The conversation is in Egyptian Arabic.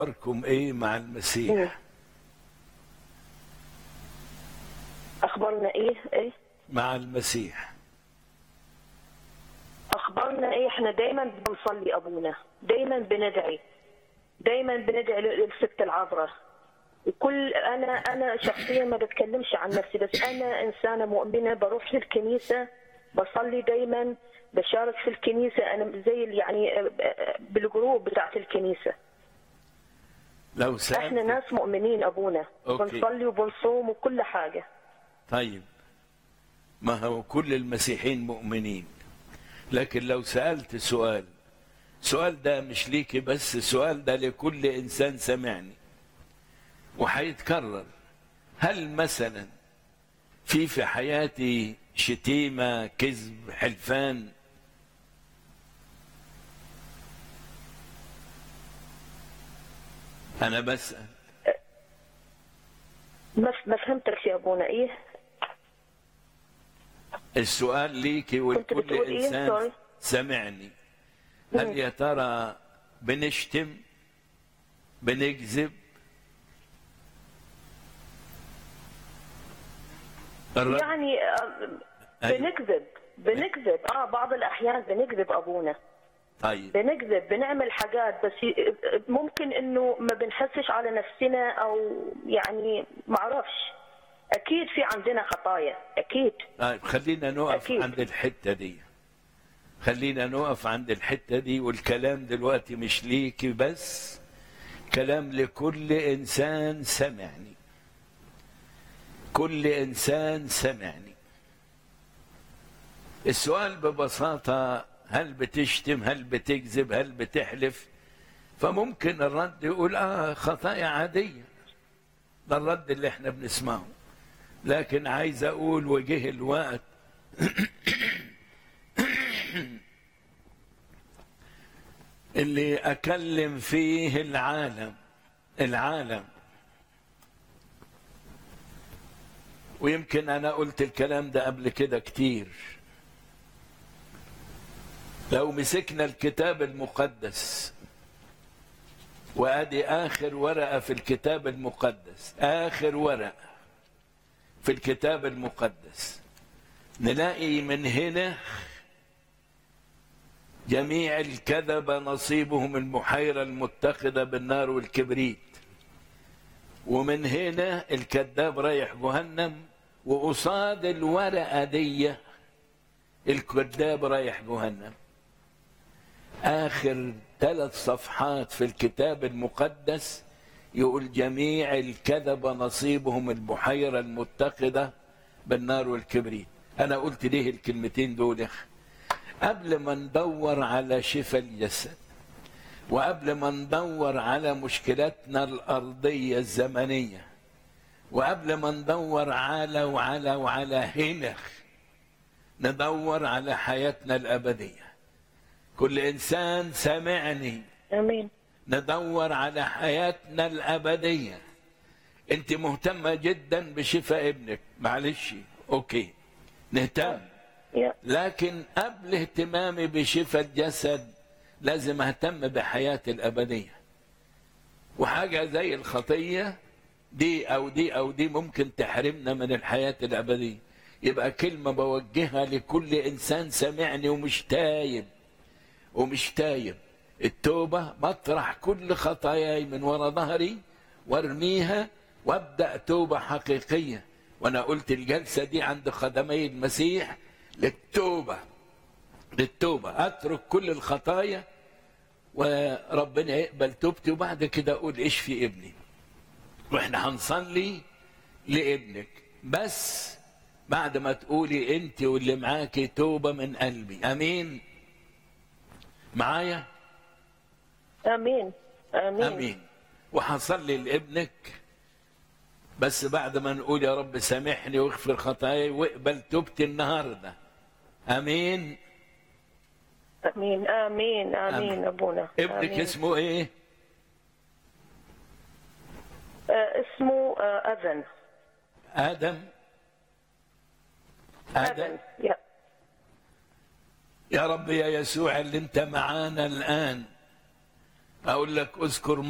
أخباركم إيه مع المسيح؟ اخبارنا ايه ايه مع المسيح اخبارنا ايه احنا دايما بنصلي ابونا دايما بندعي دايما بندعي للست العذراء وكل انا انا شخصيا ما بتكلمش عن نفسي بس انا انسانه مؤمنه بروح للكنيسه بصلي دايما بشارك في الكنيسه انا زي ال- يعني بالجروب بتاعت الكنيسه لو احنا سألت ناس مؤمنين ابونا أوكي. بنصلي وبنصوم وكل حاجه طيب ما هو كل المسيحيين مؤمنين لكن لو سألت سؤال سؤال ده مش ليكي بس السؤال ده لكل إنسان سمعني وهيتكرر هل مثلا في في حياتي شتيمة كذب حلفان أنا بسأل ما ما فهمتك يا ابونا ايه السؤال ليكي ولكل بتقول إيه؟ انسان Sorry. سمعني هل يا ترى بنشتم بنكذب الر- يعني آه، أيوة. بنكذب بنكذب اه بعض الاحيان بنكذب ابونا طيب بنكذب بنعمل حاجات بس ي- ممكن انه ما بنحسش على نفسنا او يعني ما اعرفش اكيد في عندنا خطايا اكيد طيب خلينا نقف أكيد. عند الحتة دي خلينا نقف عند الحتة دي والكلام دلوقتي مش ليكي بس كلام لكل إنسان سمعني كل إنسان سمعني السؤال ببساطة هل بتشتم هل بتكذب هل بتحلف فممكن الرد يقول آه خطايا عادية ده الرد اللي احنا بنسمعه لكن عايز اقول وجه الوقت اللي اكلم فيه العالم العالم ويمكن انا قلت الكلام ده قبل كده كتير لو مسكنا الكتاب المقدس وادي اخر ورقه في الكتاب المقدس اخر ورقه في الكتاب المقدس نلاقي من هنا جميع الكذب نصيبهم المحيرة المتخذة بالنار والكبريت ومن هنا الكذاب رايح جهنم وقصاد الورقة دي الكذاب رايح جهنم آخر ثلاث صفحات في الكتاب المقدس يقول جميع الكذب نصيبهم البحيرة المتخذة بالنار والكبريت أنا قلت ليه الكلمتين دول يا أخي؟ قبل ما ندور على شفاء الجسد وقبل ما ندور على مشكلاتنا الأرضية الزمنية وقبل ما ندور على وعلى وعلى هنا ندور على حياتنا الأبدية كل إنسان سمعني امين ندور على حياتنا الأبدية أنت مهتمة جدا بشفاء ابنك معلش أوكي نهتم يا لكن قبل اهتمامي بشفاء الجسد لازم اهتم بحياتي الأبدية وحاجة زي الخطية دي أو دي أو دي ممكن تحرمنا من الحياة الأبدية يبقى كلمة بوجهها لكل إنسان سمعني ومش تايب ومش تايب التوبة مطرح كل خطاياي من وراء ظهري وارميها وابدأ توبة حقيقية وانا قلت الجلسة دي عند قدمي المسيح للتوبة للتوبة اترك كل الخطايا وربنا يقبل توبتي وبعد كده اقول ايش في ابني واحنا هنصلي لابنك بس بعد ما تقولي انت واللي معاكي توبة من قلبي امين معايا امين امين, امين وهصلي لابنك بس بعد ما نقول يا رب سامحني واغفر خطاياي واقبل توبتي النهارده امين امين امين امين ابونا ابنك آمين. اسمه ايه آه اسمه آه اذن ادم ادم اذن يا يا رب يا يسوع اللي انت معانا الان اقول لك اذكر